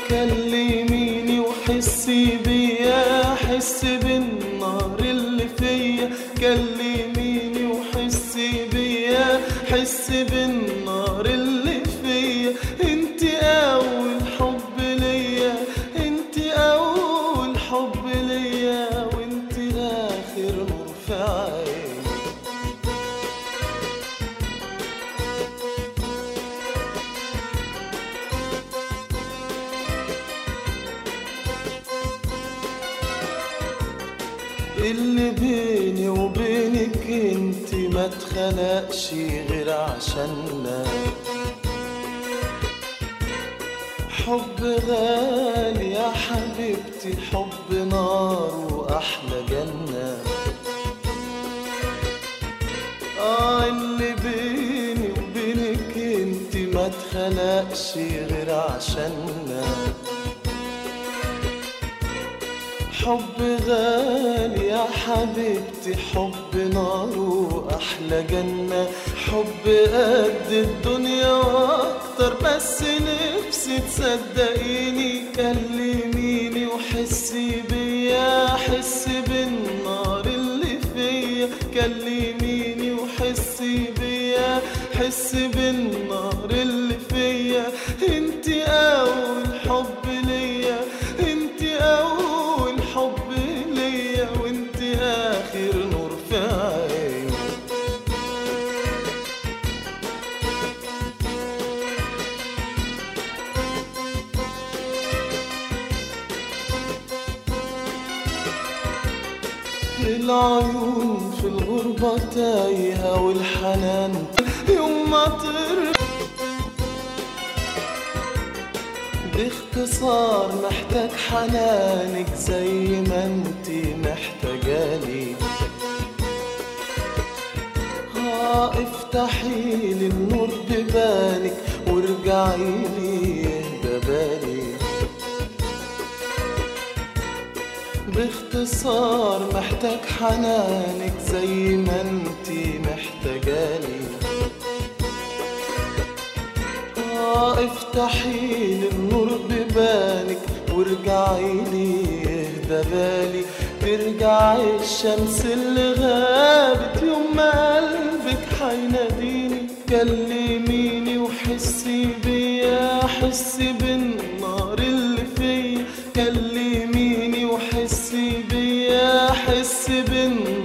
كلميني وحسي بيا حسي بالنار اللي فيا كلميني وحسي بيا حسي بالنار اللي فيا انت اول حب ليا انت اول حب ليا وانت اخر نور في عيني اللي بيني وبينك انت ما اتخلقش غير عشاننا حب غالي يا حبيبتي حب نار واحلى جنة اه اللي بيني وبينك انت ما اتخلقش غير عشاننا حب غالي يا حبيبتي حب نار واحلى جنة حب قد الدنيا واكتر بس نفسي تصدقيني كلميني وحسي بيا حسي بالنار اللي فيا كلميني وحسي بيا حسي بالنار اللي فيا انت اول حب ليا انت اول حب ليا وانت اخر نور في عيني العيون في الغربة تايهة والحنان يوم ما ترجع باختصار محتاج حنانك زي ما انتي محتاجاني ها افتحي لي النور ببانك وارجعي لي يهدى بالي باختصار محتاج حنانك زي ما انتي محتاجاني آه افتحي لي النور ببانك وارجعي لي يهدى بالي ترجعي الشمس اللي غابت يوم ما قلبك حيناديني كلميني وحسي بيا حسي بالنار اللي فيا كلميني وحسي بيا حسي بالنار